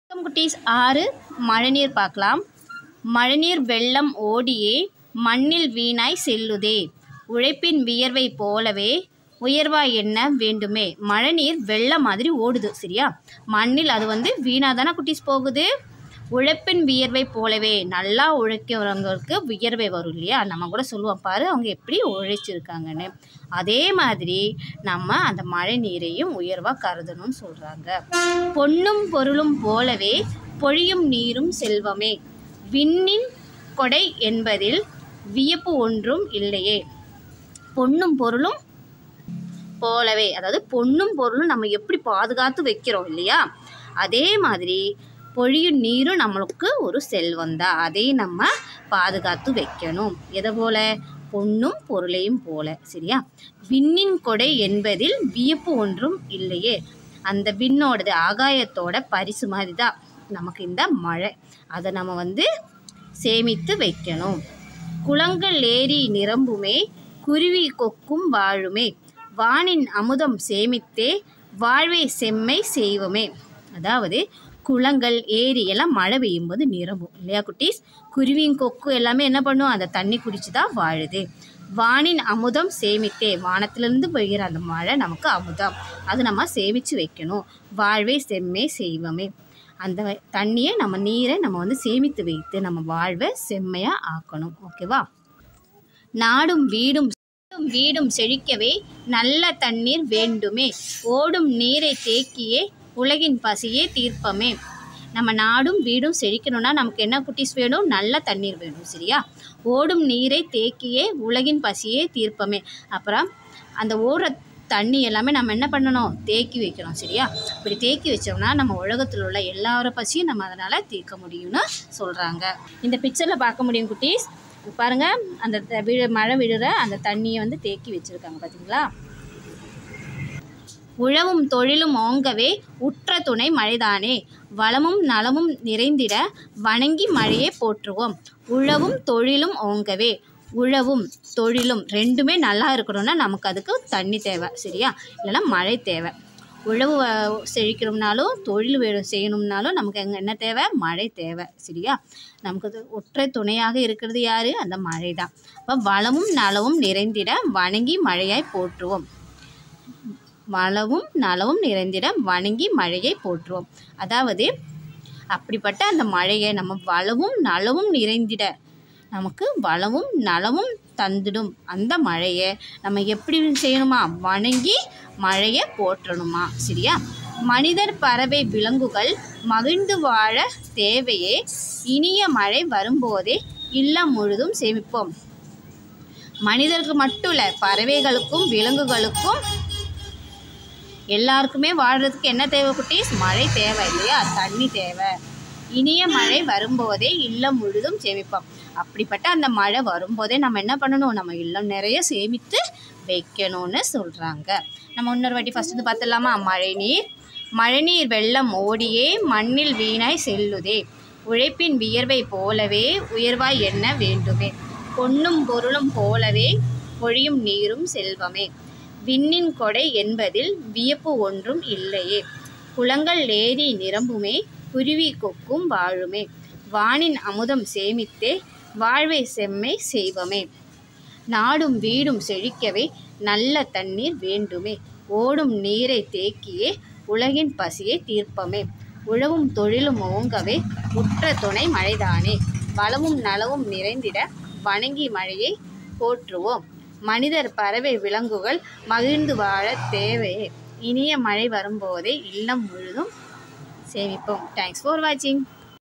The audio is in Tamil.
வணக்கம் குட்டீஸ் ஆறு மழைநீர் பார்க்கலாம் மழைநீர் வெள்ளம் ஓடியே மண்ணில் வீணாய் செல்லுதே உழைப்பின் வியர்வை போலவே உயர்வா என்ன வேண்டுமே மழைநீர் வெள்ளம் மாதிரி ஓடுது சரியா மண்ணில் அது வந்து வீணாக தானே குட்டீஸ் போகுது உழைப்பின் வியர்வை போலவே நல்லா உழைக்கிறவங்களுக்கு வியர்வை வரும் இல்லையா நம்ம கூட சொல்லுவோம் பாரு அவங்க எப்படி உழைச்சிருக்காங்கன்னு அதே மாதிரி நம்ம அந்த மழை நீரையும் உயர்வாக கருதணும்னு சொல்கிறாங்க பொன்னும் பொருளும் போலவே பொழியும் நீரும் செல்வமே விண்ணின் கொடை என்பதில் வியப்பு ஒன்றும் இல்லையே பொன்னும் பொருளும் போலவே அதாவது பொன்னும் பொருளும் நம்ம எப்படி பாதுகாத்து வைக்கிறோம் இல்லையா அதே மாதிரி பொழியும் நீரும் நம்மளுக்கு ஒரு செல்வம் தான் அதையும் நம்ம பாதுகாத்து வைக்கணும் எதை போல பொன்னும் பொருளையும் போல சரியா விண்ணின் கொடை என்பதில் வியப்பு ஒன்றும் இல்லையே அந்த விண்ணோடது ஆகாயத்தோட பரிசு மாதிரி தான் நமக்கு இந்த மழை அதை நம்ம வந்து சேமித்து வைக்கணும் குளங்கள் ஏரி நிரம்புமே குருவி கொக்கும் வாழுமே வானின் அமுதம் சேமித்தே வாழ்வை செம்மை செய்வோமே அதாவது குளங்கள் ஏரி எல்லாம் மழை பெய்யும் போது நிரம்பும் இல்லையா குட்டீஸ் குருவியும் கொக்கும் எல்லாமே என்ன பண்ணும் அந்த தண்ணி குடிச்சு தான் வாழுது வானின் அமுதம் சேமித்தே வானத்திலிருந்து பெய்கிற அந்த மழை நமக்கு அமுதம் அது நம்ம சேமித்து வைக்கணும் வாழ்வை செம்மை செய்வோமே அந்த வ- தண்ணியை நம்ம நீரை நம்ம வந்து சேமித்து வைத்து நம்ம வாழ்வை செம்மையாக ஆக்கணும் ஓகேவா நாடும் வீடும் நாடும் வீடும் செழிக்கவே நல்ல தண்ணீர் வேண்டுமே ஓடும் நீரை தேக்கியே உலகின் பசியே தீர்ப்பமே நம்ம நாடும் வீடும் செழிக்கணும்னா நமக்கு என்ன குட்டீஸ் வேணும் நல்ல தண்ணீர் வேணும் சரியா ஓடும் நீரை தேக்கியே உலகின் பசியே தீர்ப்பமே அப்புறம் அந்த ஓடுற தண்ணி எல்லாமே நம்ம என்ன பண்ணணும் தேக்கி வைக்கணும் சரியா இப்படி தேக்கி வச்சோம்னா நம்ம உலகத்தில் உள்ள எல்லார பசியும் நம்ம அதனால் தீர்க்க முடியும்னு சொல்கிறாங்க இந்த பிக்சரில் பார்க்க முடியும் குட்டீஸ் பாருங்க அந்த த- விழு மழை விழுற அந்த தண்ணியை வந்து தேக்கி வச்சுருக்காங்க பார்த்தீங்களா உழவும் தொழிலும் ஓங்கவே உற்ற துணை மழைதானே வளமும் நலமும் நிறைந்திட வணங்கி மழையை போற்றுவோம் உழவும் தொழிலும் ஓங்கவே உழவும் தொழிலும் ரெண்டுமே நல்லா இருக்கணும்னா நமக்கு அதுக்கு தண்ணி தேவை சரியா இல்லைன்னா மழை தேவை உழவு அஹ், செழிக்கணும்னாலும் தொழில் வேணும் செய்யணும்னாலும் நமக்கு எங்கே என்ன தேவை மழை தேவை சரியா நமக்கு அது ஒற்றை துணையாக இருக்கிறது யார் அந்த மழை தான் அப்போ வளமும் நலவும் நிறைந்திட வணங்கி மழையாய் போற்றுவோம் வளவும் நலவும் நிறைந்திட வணங்கி மழையை போற்றுவோம் அதாவது அப்படிப்பட்ட அந்த மழையை நம்ம வளவும் நலவும் நிறைந்திட நமக்கு வளமும் நலமும் தந்துடும் அந்த மழையை நம்ம எப்படி செய்யணுமா வணங்கி மழையை போற்றணுமா சரியா மனிதர் பறவை விலங்குகள் மகிழ்ந்து வாழ தேவையே இனிய மழை வரும்போதே இல்லம் முழுதும் சேமிப்போம் மனிதருக்கு மட்டும் இல்லை பறவைகளுக்கும் விலங்குகளுக்கும் எல்லாருக்குமே வாழ்கிறதுக்கு என்ன தேவை குட்டீஸ் மழை தேவை இல்லையா தண்ணி தேவை இனிய மழை வரும்போதே இல்லம் முழுதும் சேமிப்போம் அப்படிப்பட்ட அந்த மழை வரும்போதே நம்ம என்ன பண்ணணும் நம்ம இல்லம் நிறைய சேமித்து வைக்கணும்னு சொல்கிறாங்க நம்ம இன்னொரு வாட்டி ஃபஸ்ட் வந்து பார்த்துடலாமா மழைநீர் மழைநீர் வெள்ளம் ஓடியே மண்ணில் வீணாய் செல்லுதே உழைப்பின் வியர்வை போலவே உயர்வாய் என்ன வேண்டுமே பொன்னும் பொருளும் போலவே பொழியும் நீரும் செல்வமே விண்ணின் கொடை என்பதில் வியப்பு ஒன்றும் இல்லையே குளங்கள் ஏரி நிரம்புமே குருவி கொக்கும் வாழுமே வானின் அமுதம் சேமித்தே வாழ்வை செம்மை செய்வமே நாடும் வீடும் செழிக்கவே நல்ல தண்ணீர் வேண்டுமே ஓடும் நீரை தேக்கியே உலகின் பசியை தீர்ப்பமே உழவும் தொழிலும் ஓங்கவே உற்ற துணை மழைதானே வளமும் நலவும் நிறைந்திட வணங்கி மழையை போற்றுவோம் மனிதர் பறவை விலங்குகள் மகிழ்ந்து வாழ தேவையே இனிய மழை வரும்போதே இல்லம் முழுதும் சேமிப்போம் தேங்க்ஸ் ஃபார் வாட்சிங்